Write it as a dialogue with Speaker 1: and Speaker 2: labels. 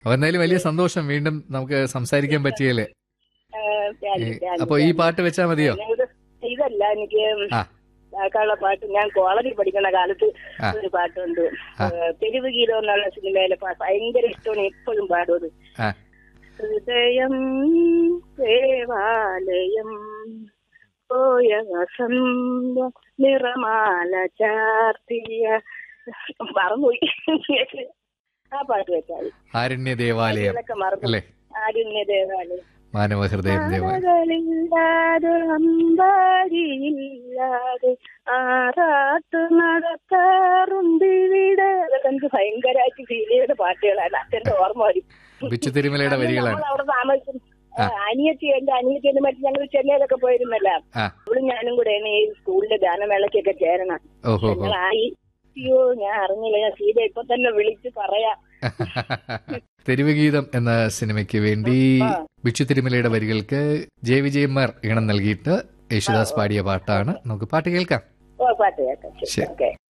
Speaker 1: അപ്പൊ എന്തായാലും വലിയ സന്തോഷം വീണ്ടും നമുക്ക് സംസാരിക്കാൻ പറ്റിയല്ലേ
Speaker 2: ആ, ഞാൻ-
Speaker 1: ഏ,
Speaker 2: ഞാൻ-
Speaker 1: അപ്പൊ ഈ പാട്ട് വെച്ചാ മതിയോ
Speaker 2: ഇത് ഇതല്ല എനിക്ക്
Speaker 1: ആ.
Speaker 2: കേൾക്കാനുള്ള പാട്ട് ഞാൻ കോളേജിൽ പഠിക്കുന്ന കാലത്ത്
Speaker 1: ആ.
Speaker 2: ഒരു പാട്ടുണ്ട്
Speaker 1: ആ.
Speaker 2: ഏ, തെരുവ് ഗീതം എന്നുള്ള സിനിമയിലെ പാട്ട് ഭയങ്കര ഇഷ്ടമാണ് എപ്പോഴും പാടുന്നത്
Speaker 1: ആ
Speaker 2: ഹൃദയം ദേവാലയം പോയ വസന്ത നിറമാല ചാർത്തിയ മറന്നുപോയി ആ പാട്ട് വെച്ചാൽ
Speaker 1: ആരണ്യ ദേവാലയം
Speaker 2: ഇതൊക്കെ മറന്നു
Speaker 1: അല്ലേ
Speaker 2: ആരുണ്യ ദേവാലയം
Speaker 1: മാനവഹൃദയം ദേവാലയം
Speaker 2: മലകളില്ലാതെ അമ്പാരിയില്ലാതെ ആറാട്ട് നടത്താറുണ്ട് ഇവിടെ അതൊക്കെ എനിക്ക് ഭയങ്കരമായിട്ട് ഫീൽ ചെയ്ത പാട്ടുകളാണ് അച്ഛന്റെ ഓർമ്മ വരും
Speaker 1: ബിച്ചു തിരുമലയുടെ വരികളാണ്
Speaker 2: നമ്മൾ അവിടെ താമസിക്കും ആ, അനിയത്തി എന്റെ അനിയത്തിനെ മറ്റു ഞങ്ങൾ ചെന്നൈയിലൊക്കെ പോയിരുന്നല്ല
Speaker 1: ആ
Speaker 2: അവളും ഞാനും കൂടെയാണ് ഈ സ്കൂളിലെ ഗാനമേളയ്ക്കൊക്കെ ചേരണം
Speaker 1: ഓഹോ ഹോ
Speaker 2: ഞങ്ങളായി അയ്യോ ഞാൻ അറിഞ്ഞില്ല ഞാൻ സീത ഇപ്പൊ തന്നെ വിളിച്ച് പറയാ
Speaker 1: തെരുവ് ഗീതം എന്ന സിനിമയ്ക്ക് വേണ്ടി ബിച്ചു തിരുമലയുടെ വരികൾക്ക് ജെ വിജയന്മാർ ഈണം നൽകിയിട്ട് യേശുദാസ് പാടിയ പാട്ടാണ് നമുക്ക് പാട്ട് കേൾക്കാം
Speaker 2: ഓ പാട്ട് കേൾക്കാം
Speaker 1: ശരി.
Speaker 2: ഓക്കെ